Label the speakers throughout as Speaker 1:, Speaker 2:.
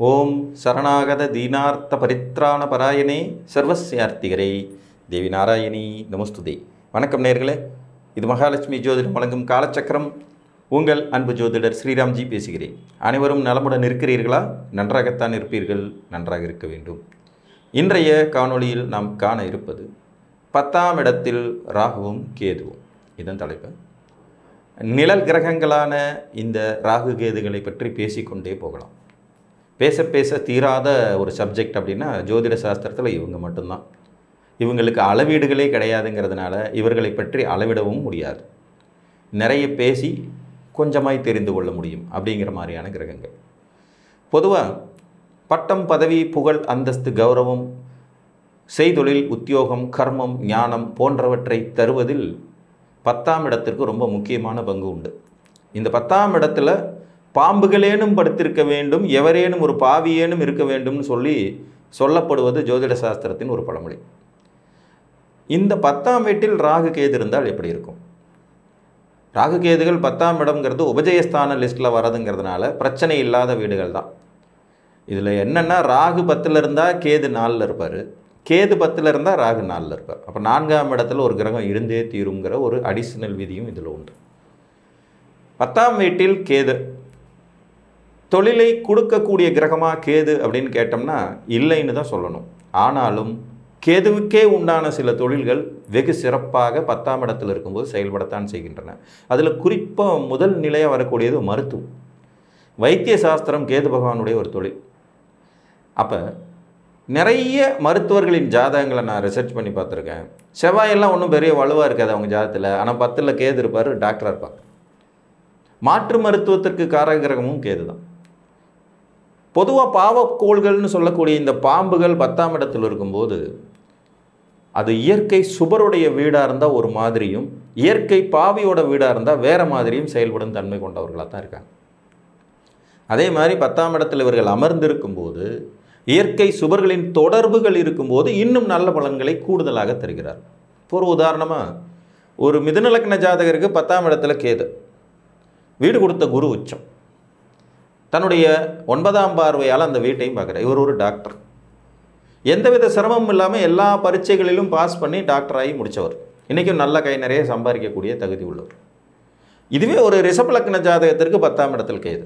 Speaker 1: ஓம் சரணாகத தீனார்த்த பரித்ராண பராயணே சர்வசியார்த்திகரே தேவி நாராயணி நமஸ்துதே வணக்கம் நேர்களே இது மகாலட்சுமி ஜோதிடம் வழங்கும் காலச்சக்கரம் உங்கள் அன்பு ஜோதிடர் ஸ்ரீராம்ஜி பேசுகிறேன் அனைவரும் நலமுடன் இருக்கிறீர்களா நன்றாகத்தான் இருப்பீர்கள் நன்றாக இருக்க வேண்டும் இன்றைய காணொளியில் நாம் காண இருப்பது பத்தாம் இடத்தில் ராகுவும் கேதுவும் இதன் தலைப்பு நிழல் கிரகங்களான இந்த ராகு கேதுகளை பற்றி பேசிக்கொண்டே போகலாம் பேச பேச தீராத ஒரு சப்ஜெக்ட் அப்படின்னா ஜோதிட சாஸ்திரத்தில் இவங்க மட்டும்தான் இவங்களுக்கு அளவீடுகளே கிடையாதுங்கிறதுனால இவர்களை பற்றி அளவிடவும் முடியாது நிறைய பேசி கொஞ்சமாய் தெரிந்து கொள்ள முடியும் அப்படிங்கிற மாதிரியான கிரகங்கள் பொதுவாக பட்டம் பதவி புகழ் அந்தஸ்து கௌரவம் செய்தொழில் உத்தியோகம் கர்மம் ஞானம் போன்றவற்றை தருவதில் பத்தாம் இடத்திற்கு ரொம்ப முக்கியமான பங்கு உண்டு இந்த பத்தாம் இடத்துல பாம்புகளேனும் படுத்திருக்க வேண்டும் எவரேனும் ஒரு பாவியேனும் இருக்க வேண்டும்னு சொல்லி சொல்லப்படுவது ஜோதிட சாஸ்திரத்தின் ஒரு பழமொழி இந்த பத்தாம் வீட்டில் ராகு கேது இருந்தால் எப்படி இருக்கும் ராகு கேதுகள் பத்தாம் இடம்ங்கிறது உபஜயஸ்தான லிஸ்ட்டில் வரதுங்கிறதுனால பிரச்சனை இல்லாத வீடுகள் தான் இதில் என்னென்னா ராகு பத்தில் இருந்தால் கேது நாலில் இருப்பார் கேது பத்தில் இருந்தால் ராகு நாலில் இருப்பார் அப்போ நான்காம் இடத்துல ஒரு கிரகம் இருந்தே தீருங்கிற ஒரு அடிஷனல் விதியும் இதில் உண்டு பத்தாம் வீட்டில் கேது தொழிலை கொடுக்கக்கூடிய கிரகமாக கேது அப்படின்னு கேட்டோம்னா இல்லைன்னு தான் சொல்லணும் ஆனாலும் கேதுவுக்கே உண்டான சில தொழில்கள் வெகு சிறப்பாக பத்தாம் இடத்தில் இருக்கும்போது செயல்படத்தான் செய்கின்றன அதில் குறிப்பாக முதல் நிலையாக வரக்கூடியது மருத்துவம் வைத்திய சாஸ்திரம் கேது பகவானுடைய ஒரு தொழில் அப்போ நிறைய மருத்துவர்களின் ஜாதகங்களை நான் ரிசர்ச் பண்ணி பார்த்துருக்கேன் செவ்வாயெல்லாம் ஒன்றும் பெரிய வலுவாக இருக்காது அவங்க ஜாதகத்தில் ஆனால் பத்தில் கேது இருப்பார் டாக்டராக இருப்பாங்க மாற்று மருத்துவத்திற்கு காரக கிரகமும் கேது தான் பொதுவாக பாவக்கோள்கள்னு சொல்லக்கூடிய இந்த பாம்புகள் பத்தாம் இடத்தில் இருக்கும்போது அது இயற்கை சுபருடைய வீடாக இருந்தால் ஒரு மாதிரியும் இயற்கை பாவியோட வீடாக இருந்தால் வேறு மாதிரியும் செயல்படும் தன்மை கொண்டவர்களாக தான் இருக்காங்க அதே மாதிரி பத்தாம் இடத்தில் இவர்கள் அமர்ந்திருக்கும்போது இயற்கை சுபர்களின் தொடர்புகள் இருக்கும்போது இன்னும் நல்ல பலன்களை கூடுதலாக தருகிறார் இப்போ ஒரு உதாரணமாக ஒரு மிதுநலக்கண ஜாதகருக்கு பத்தாம் இடத்துல கேது வீடு கொடுத்த குரு உச்சம் தன்னுடைய ஒன்பதாம் பார்வையால் அந்த வீட்டையும் பார்க்குறார் இவர் ஒரு டாக்டர் எந்தவித சிரமமும் இல்லாமல் எல்லா பரீட்சைகளிலும் பாஸ் பண்ணி டாக்டராகி முடித்தவர் இன்றைக்கும் நல்ல கை நிறைய சம்பாதிக்கக்கூடிய தகுதி உள்ளவர் இதுவே ஒரு ரிஷபலக்கண ஜாதகத்திற்கு பத்தாம் இடத்தில் கேது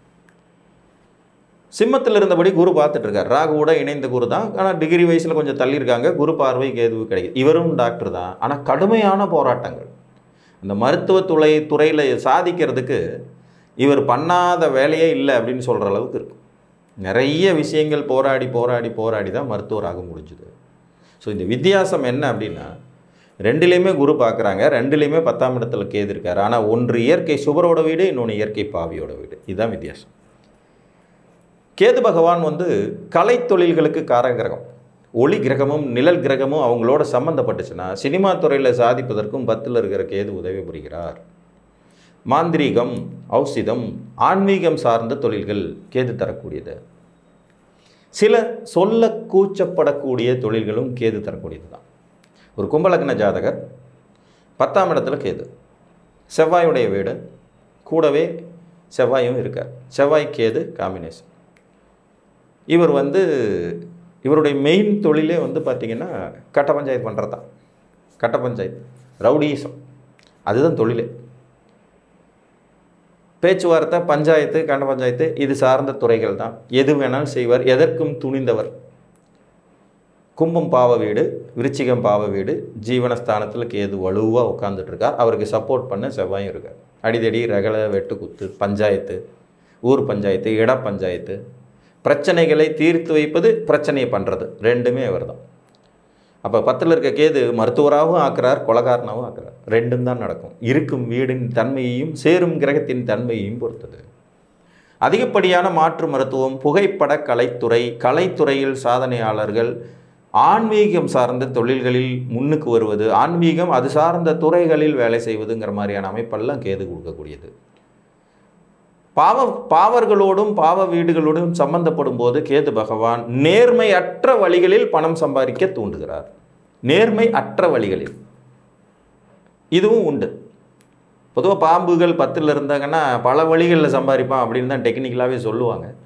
Speaker 1: சிம்மத்தில் இருந்தபடி குரு பார்த்துட்டு இருக்கார் ராகுவோட இணைந்த குரு தான் ஆனால் டிகிரி வயசில் கொஞ்சம் தள்ளியிருக்காங்க குரு பார்வை கேது கிடைக்குது இவரும் டாக்டர் தான் ஆனால் கடுமையான போராட்டங்கள் அந்த மருத்துவத்துறை துறையில் சாதிக்கிறதுக்கு இவர் பண்ணாத வேலையே இல்லை அப்படின்னு சொல்கிற அளவுக்கு இருக்கும் நிறைய விஷயங்கள் போராடி போராடி போராடி தான் மருத்துவராக முடிஞ்சுது ஸோ இந்த வித்தியாசம் என்ன அப்படின்னா ரெண்டுலேயுமே குரு பார்க்குறாங்க ரெண்டுலேயுமே பத்தாம் இடத்துல கேது இருக்கார் ஆனால் ஒன்று இயற்கை சுபரோட வீடு இன்னொன்று இயற்கை பாவியோட வீடு இதுதான் வித்தியாசம் கேது பகவான் வந்து கலை தொழில்களுக்கு காரகிரகம் ஒளி கிரகமும் நிழல் கிரகமும் அவங்களோட சம்மந்தப்பட்டுச்சுன்னா சினிமா துறையில் சாதிப்பதற்கும் பத்தில் இருக்கிற கேது உதவி புரிகிறார் மாந்திரீகம் ஔஷிதம் ஆன்மீகம் சார்ந்த தொழில்கள் கேது தரக்கூடியது சில சொல்ல கூச்சப்படக்கூடிய தொழில்களும் கேது தரக்கூடியது தான் ஒரு கும்பலக்ன ஜாதகர் பத்தாம் இடத்துல கேது செவ்வாயுடைய வீடு கூடவே செவ்வாயும் இருக்கார் செவ்வாய் கேது காம்பினேஷன் இவர் வந்து இவருடைய மெயின் தொழிலே வந்து பார்த்திங்கன்னா கட்ட பஞ்சாயத்து பண்ணுறது தான் கட்ட பஞ்சாயத்து ரவுடிசம் அதுதான் தொழிலே பேச்சுவார்த்தை பஞ்சாயத்து கண்ட பஞ்சாயத்து இது சார்ந்த துறைகள் தான் எது வேணாலும் செய்வார் எதற்கும் துணிந்தவர் கும்பம் பாவ வீடு விருச்சிகம் பாவ வீடு ஜீவனஸ்தானத்தில் கேது வலுவாக உட்காந்துட்ருக்கார் அவருக்கு சப்போர்ட் பண்ண செவ்வாயும் இருக்கார் அடிதடி ரகலை வெட்டு குத்து பஞ்சாயத்து ஊர் பஞ்சாயத்து இட பஞ்சாயத்து பிரச்சனைகளை தீர்த்து வைப்பது பிரச்சனையை பண்ணுறது ரெண்டுமே அவர் தான் அப்போ பத்தில் இருக்க கேது மருத்துவராகவும் ஆக்குறார் கொலகாரனாகவும் ஆக்குறார் ரெண்டும் தான் நடக்கும் இருக்கும் வீடின் தன்மையையும் சேரும் கிரகத்தின் தன்மையையும் பொறுத்தது அதிகப்படியான மாற்று மருத்துவம் புகைப்பட கலைத்துறை கலைத்துறையில் சாதனையாளர்கள் ஆன்மீகம் சார்ந்த தொழில்களில் முன்னுக்கு வருவது ஆன்மீகம் அது சார்ந்த துறைகளில் வேலை செய்வதுங்கிற மாதிரியான அமைப்பெல்லாம் கேது கொடுக்கக்கூடியது பாவ பாவர்களோடும் பாவ வீடுகளோடும் சம்பந்தப்படும் போது கேது பகவான் நேர்மையற்ற வழிகளில் பணம் சம்பாதிக்க தூண்டுகிறார் நேர்மை அற்ற வழிகளில் இதுவும் உண்டு பொதுவாக பாம்புகள் பத்தில் இருந்தாங்கன்னா பல வழிகளில் சம்பாதிப்பான் அப்படின்னு தான் டெக்னிக்கலாகவே சொல்லுவாங்க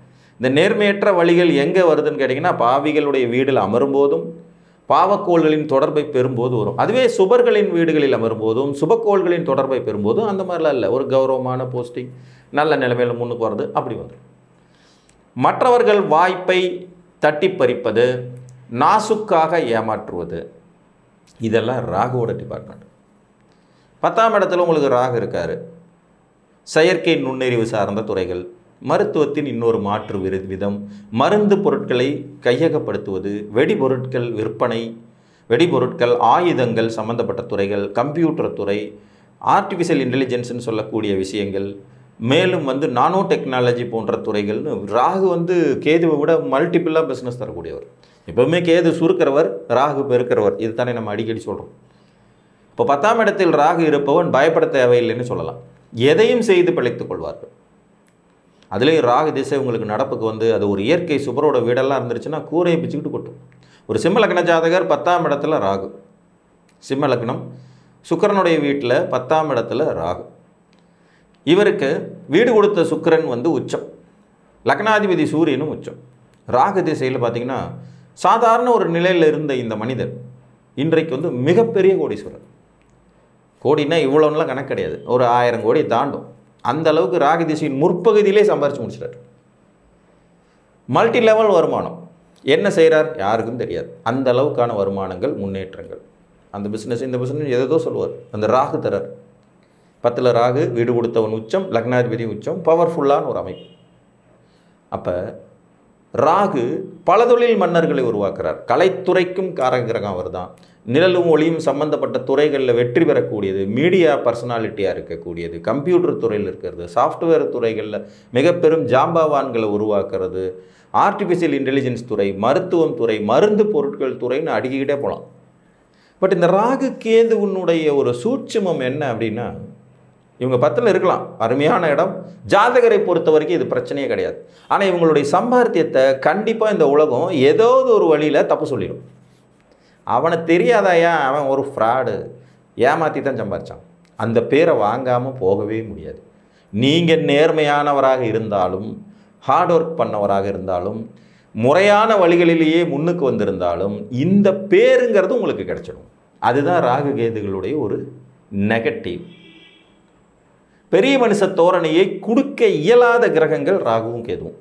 Speaker 1: இந்த நேர்மையற்ற வழிகள் எங்கே வருதுன்னு கேட்டிங்கன்னா பாவிகளுடைய வீடில் அமரும்போதும் பாவக்கோள்களின் தொடர்பை பெறும்போது வரும் அதுவே சுபர்களின் வீடுகளில் அமரும்போதும் சுபக்கோள்களின் தொடர்பை பெறும்போதும் அந்த மாதிரிலாம் இல்லை ஒரு கௌரவமான போஸ்டிங் நல்ல நிலைமையில் முன்னுக்கு வர்றது அப்படி வந்துடும் மற்றவர்கள் வாய்ப்பை தட்டி பறிப்பது நாசுக்காக ஏமாற்றுவது இதெல்லாம் ராகுவோட டிபார்ட்மெண்ட் பத்தாம் இடத்துல உங்களுக்கு ராகு இருக்கார் செயற்கை நுண்ணறிவு சார்ந்த துறைகள் மருத்துவத்தின் இன்னொரு மாற்று விரு விதம் மருந்து பொருட்களை கையகப்படுத்துவது வெடிபொருட்கள் விற்பனை வெடிபொருட்கள் ஆயுதங்கள் சம்பந்தப்பட்ட துறைகள் கம்ப்யூட்டர் துறை ஆர்டிஃபிஷியல் இன்டெலிஜென்ஸ்னு சொல்லக்கூடிய விஷயங்கள் மேலும் வந்து நானோ டெக்னாலஜி போன்ற துறைகள்னு ராகு வந்து கேதுவை விட மல்டிபிளாக பிஸ்னஸ் தரக்கூடியவர் எப்பவுமே கேது சுருக்கிறவர் ராகு பெருக்கிறவர் இது தானே நம்ம அடிக்கடி சொல்கிறோம் இப்போ பத்தாம் இடத்தில் ராகு இருப்பவன் பயப்பட தேவையில்லைன்னு சொல்லலாம் எதையும் செய்து பிழைத்துக் கொள்வார்கள் அதுலேயும் ராகு திசை உங்களுக்கு நடப்புக்கு வந்து அது ஒரு இயற்கை சுபரோட வீடெல்லாம் இருந்துருச்சுன்னா கூரையை பிச்சுக்கிட்டு கொட்டும் ஒரு சிம்ம லக்ன ஜாதகர் பத்தாம் இடத்துல ராகு சிம்ம லக்னம் சுக்கரனுடைய வீட்டில் பத்தாம் இடத்துல ராகு இவருக்கு வீடு கொடுத்த சுக்கிரன் வந்து உச்சம் லக்னாதிபதி சூரியனும் உச்சம் ராகு திசையில் பார்த்தீங்கன்னா சாதாரண ஒரு நிலையில் இருந்த இந்த மனிதர் இன்றைக்கு வந்து மிகப்பெரிய கோடீஸ்வரர் கோடினா இவ்வளோன்னுலாம் கணக்கு கிடையாது ஒரு ஆயிரம் கோடி தாண்டும் அந்த அளவுக்கு ராகு திசையின் முற்பகுதியிலே சம்பாரிச்சு முடிச்சிட்டார் மல்டி லெவல் வருமானம் என்ன செய்கிறார் யாருக்கும் தெரியாது அந்த அளவுக்கான வருமானங்கள் முன்னேற்றங்கள் அந்த பிஸ்னஸ் இந்த பிஸ்னஸ் எதோ சொல்லுவார் அந்த ராகு தரர் பத்தில் ராகு வீடு கொடுத்தவன் உச்சம் லக்னாதிபதி உச்சம் பவர்ஃபுல்லான ஒரு அமைப்பு அப்போ ராகு பல தொழில் மன்னர்களை உருவாக்குறார் கலைத்துறைக்கும் காரகிரகம் அவர் தான் நிழலும் ஒளியும் சம்பந்தப்பட்ட துறைகளில் வெற்றி பெறக்கூடியது மீடியா பர்சனாலிட்டியாக இருக்கக்கூடியது கம்ப்யூட்டர் துறையில் இருக்கிறது சாஃப்ட்வேர் துறைகளில் மிக பெரும் ஜாம்பவான்களை உருவாக்குறது ஆர்டிஃபிஷியல் இன்டெலிஜென்ஸ் துறை மருத்துவம் துறை மருந்து பொருட்கள் துறைன்னு அடிக்கிக்கிட்டே போகலாம் பட் இந்த ராகு கேதுவனுடைய ஒரு சூட்சுமம் என்ன அப்படின்னா இவங்க பத்தில் இருக்கலாம் அருமையான இடம் ஜாதகரை பொறுத்த வரைக்கும் இது பிரச்சனையே கிடையாது ஆனால் இவங்களுடைய சம்பாத்தியத்தை கண்டிப்பாக இந்த உலகம் ஏதாவது ஒரு வழியில் தப்பு சொல்லிடும் அவனை தெரியாதாயா அவன் ஒரு ஃப்ராடு ஏமாற்றி தான் சம்பாரிச்சான் அந்த பேரை வாங்காமல் போகவே முடியாது நீங்கள் நேர்மையானவராக இருந்தாலும் ஹார்ட் ஒர்க் பண்ணவராக இருந்தாலும் முறையான வழிகளிலேயே முன்னுக்கு வந்திருந்தாலும் இந்த பேருங்கிறது உங்களுக்கு கிடைச்சிடும் அதுதான் ராகு கேதுகளுடைய ஒரு நெகட்டிவ் பெரிய மனுஷ தோரணையை கொடுக்க இயலாத கிரகங்கள் ராகுவும் கேதுவும்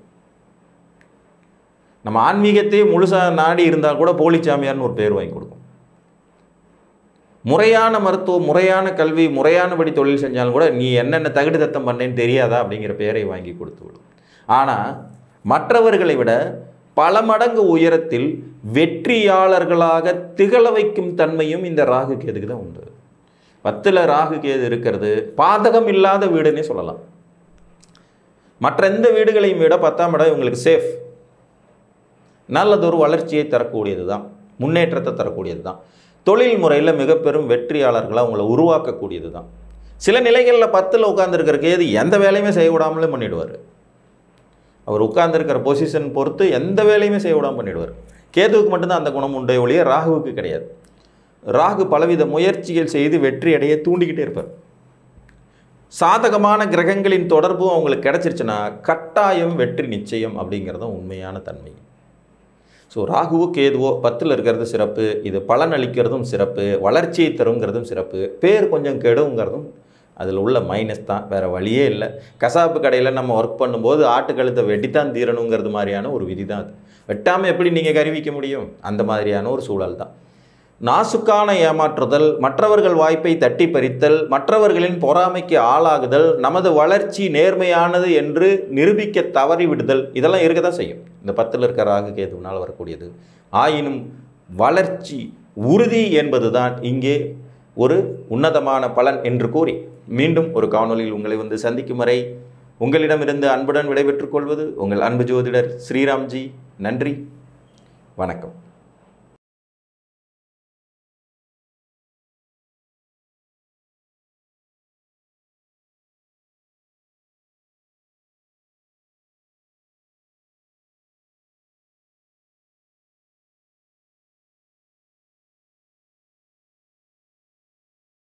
Speaker 1: நம்ம ஆன்மீகத்தையே முழுசாக நாடி இருந்தால் கூட போலிச்சாமியார்னு ஒரு பேர் வாங்கி கொடுக்கும் முறையான மருத்துவம் முறையான கல்வி முறையானபடி தொழில் செஞ்சாலும் கூட நீ என்னென்ன தகுடு தத்தம் பண்ணேன்னு தெரியாதா அப்படிங்கிற பேரை வாங்கி கொடுத்து விடும் ஆனால் மற்றவர்களை விட பல மடங்கு உயரத்தில் வெற்றியாளர்களாக திகழ வைக்கும் தன்மையும் இந்த ராகு கேதுக்கு தான் உண்டு பத்தில் ராகு கேது இருக்கிறது பாதகம் இல்லாத வீடுன்னே சொல்லலாம் மற்ற எந்த வீடுகளையும் விட பத்தாம் இடம் இவங்களுக்கு சேஃப் நல்லதொரு வளர்ச்சியை தரக்கூடியது தான் முன்னேற்றத்தை தரக்கூடியது தான் தொழில் முறையில் மிக பெரும் வெற்றியாளர்களாக அவங்கள உருவாக்கக்கூடியது தான் சில நிலைகளில் பத்தில் உட்காந்துருக்கிற கேது எந்த வேலையுமே செய்ய விடாமலே பண்ணிடுவார் அவர் உட்கார்ந்துருக்கிற பொசிஷன் பொறுத்து எந்த வேலையுமே செய்ய விடாமல் பண்ணிடுவார் கேதுவுக்கு மட்டும்தான் அந்த குணம் உண்டே ஒழிய ராகுவுக்கு கிடையாது ராகு பலவித முயற்சிகள் செய்து வெற்றி அடைய தூண்டிக்கிட்டே இருப்பார் சாதகமான கிரகங்களின் தொடர்பும் அவங்களுக்கு கிடச்சிருச்சுன்னா கட்டாயம் வெற்றி நிச்சயம் அப்படிங்கிறதும் உண்மையான தன்மை ஸோ ராகுவோ கேதுவோ பத்தில் இருக்கிறது சிறப்பு இது பலன் அளிக்கிறதும் சிறப்பு வளர்ச்சியை தருங்கிறதும் சிறப்பு பேர் கொஞ்சம் கெடுங்கிறதும் அதில் உள்ள மைனஸ் தான் வேறு வழியே இல்லை கசாப்பு கடையில் நம்ம ஒர்க் பண்ணும்போது ஆட்டு கழுத்தை வெட்டித்தான் தீரணுங்கிறது மாதிரியான ஒரு விதி தான் அது வெட்டாமல் எப்படி நீங்கள் கருவிக்க முடியும் அந்த மாதிரியான ஒரு சூழல் தான் நாசுக்கான ஏமாற்றுதல் மற்றவர்கள் வாய்ப்பை தட்டி பறித்தல் மற்றவர்களின் பொறாமைக்கு ஆளாகுதல் நமது வளர்ச்சி நேர்மையானது என்று நிரூபிக்க தவறி விடுதல் இதெல்லாம் இருக்க தான் செய்யும் இந்த பத்தில் இருக்க ராகு கேதுவினால் வரக்கூடியது ஆயினும் வளர்ச்சி உறுதி என்பதுதான் இங்கே ஒரு உன்னதமான பலன் என்று கூறி மீண்டும் ஒரு காணொலியில் உங்களை வந்து சந்திக்கும் வரை உங்களிடமிருந்து அன்புடன் விடைபெற்றுக் கொள்வது உங்கள் அன்பு ஜோதிடர் ஸ்ரீராம்ஜி நன்றி வணக்கம்